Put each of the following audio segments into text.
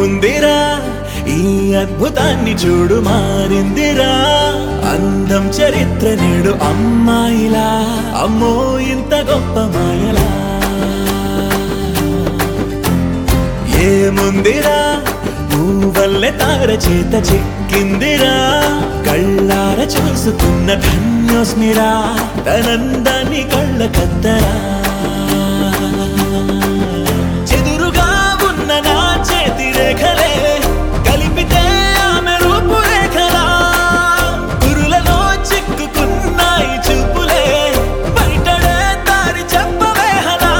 ఏముందిరా ఈ అద్భుతాన్ని చూడు మారిందిరా అందం చరిత్ర నేడు అమ్మాయిలా అమ్మో ఇంత గొప్ప మాయలా ఏముందిరా నువ్వల్లే తార చేత చిక్కిందిరా కళ్ళార చూసుకున్న ధన్యోస్మిరా తనందాన్ని కళ్ళ కద్దరా చెదురుగా ఉన్న నా చేతి రేఖలే కలిపితే ఆమె రూపురేఖలా గురులలో చిక్కుకున్నాయి చూపులే బయటడే దారి చెప్పవేహలా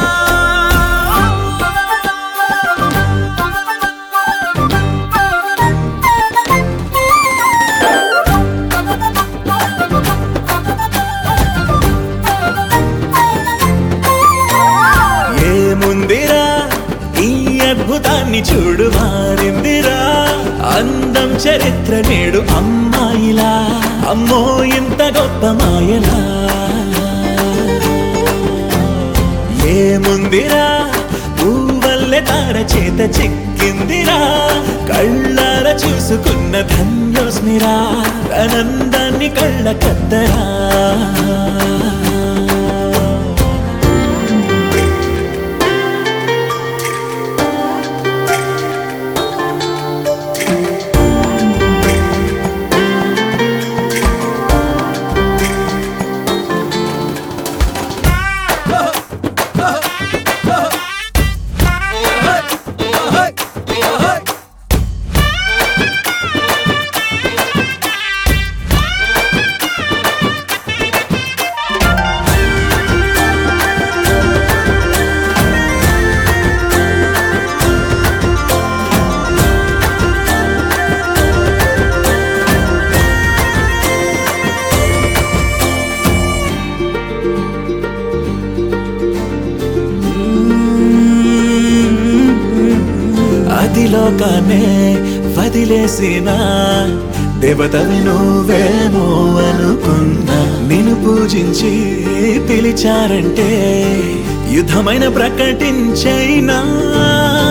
ఏముందిరా ఈ అద్భుతాన్ని చూడు మారిందిరా అందం చరిత్ర నేడు అమ్మాయిలా అమ్మో ఇంత గొప్ప మాయలా ఏముందిరా పువ్వల్లె తార చేత చిక్కిందిరా కళ్ళార చూసుకున్న ధన్యోస్మిరా ఆనందాన్ని కళ్ళ కద్దరా అదిలోకానే వదిలేసిన దేవతవి నువ్వేమో అనుకున్నా నిన్ను పూజించి పిలిచారంటే యుద్ధమైన ప్రకటించైనా